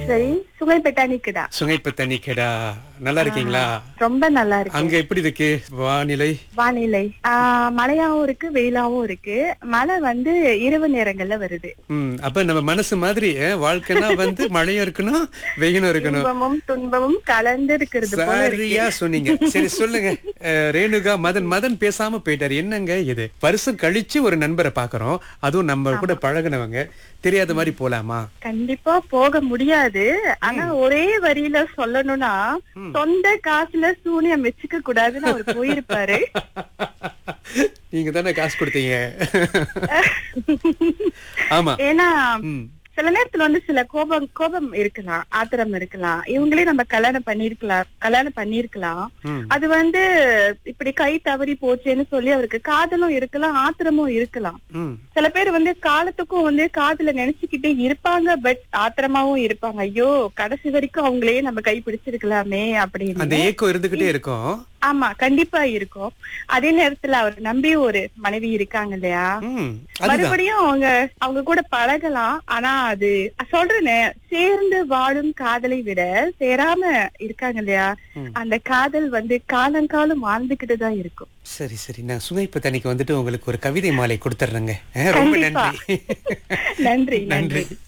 ஈஸ்வரி சுமைப்பெட்டானிக்குடா சுங்கைப்பு தண்ணி கேடா நல்லா இருக்கீங்களா ரொம்ப நல்லா இருக்கு அங்க எப்படி இருக்கு வானிலை வானிலை ஆஹ் மழையாவும் இருக்கு வெயிலாவும் இருக்கு மழை வந்து இரவு நேரங்கள்ல வருது ம் அப்ப நம்ம மனசு மாதிரி அஹ், வாழ்க்கைனா வந்து மழையும் இருக்கணும் வெயிலும் இருக்கணும் இன்பமும் துன்பமும் கலந்து இருக்கிறது போல இருக்கு சரியா சொன்னீங்க சரி சொல்லுங்க அஹ், ரேணுகா மதன் மதன் பேசாம போயிட்டாரு என்னங்க இது வருஷம் கழிச்சு ஒரு நண்பரை பாக்குறோம் அதுவும் நம்ம கூட பழகுனவங்க தெரியாத மாதிரி போலாமா கண்டிப்பா போக முடியாது ஆனா ஒரே வரியில சொல்லணும்னா சொந்த காசுல சூனியம் வச்சுக்க கூடாதுன்னு அவர் போயிருப்பாரு நீங்க தானே காசு கொடுத்தீங்க ஆமா ஏன்னா ம் சில நேரத்துல வந்து சில கோபம் கோபம் இருக்கலாம் ஆத்திரம் இருக்கலாம் இவங்களே நம்ம கல்யாணம் பண்ணிருக்கலாம் கல்யாணம் பண்ணிருக்கலாம் ம் அது வந்து இப்படி கை தவறி போச்சேன்னு சொல்லி அவருக்கு காதலும் இருக்கலாம் ஆத்திரமும் இருக்கலாம் ம் சில பேர் வந்து காலத்துக்கும் வந்து காதுல நினைச்சுக்கிட்டே இருப்பாங்க பட் ஆத்திரமாவும் இருப்பாங்க ஐயோ கடைசி வரைக்கும் அவங்களே நம்ம கை பிடிச்சிருக்கலாமே அந்த அப்படின்னு ஏக்கம் இருந்துகிட்டே இருக்கும் ஆமா கண்டிப்பா இருக்கும் அதே நேரத்துல அவர் நம்பி ஒரு மனைவி இருக்காங்க இல்லையா ம் அதுதான் மறுபடியும் அவங்க அவங்க கூட பழகலாம் ஆனா அது சொல்றேனே சேர்ந்து வாழும் காதலை விட சேராம இருக்காங்க இல்லையா ம். அந்த காதல் வந்து காலங்காலம் வாழ்ந்துகிட்டு தான் இருக்கும் சரி சரி நான் சுமைப்பு தண்ணிக்கு வந்துட்டு உங்களுக்கு ஒரு கவிதை மாலை கொடுத்துட்றேங்க அஹ், ரொம்ப கண்டிப்பா. நன்றி நன்றி நன்றி நன்றி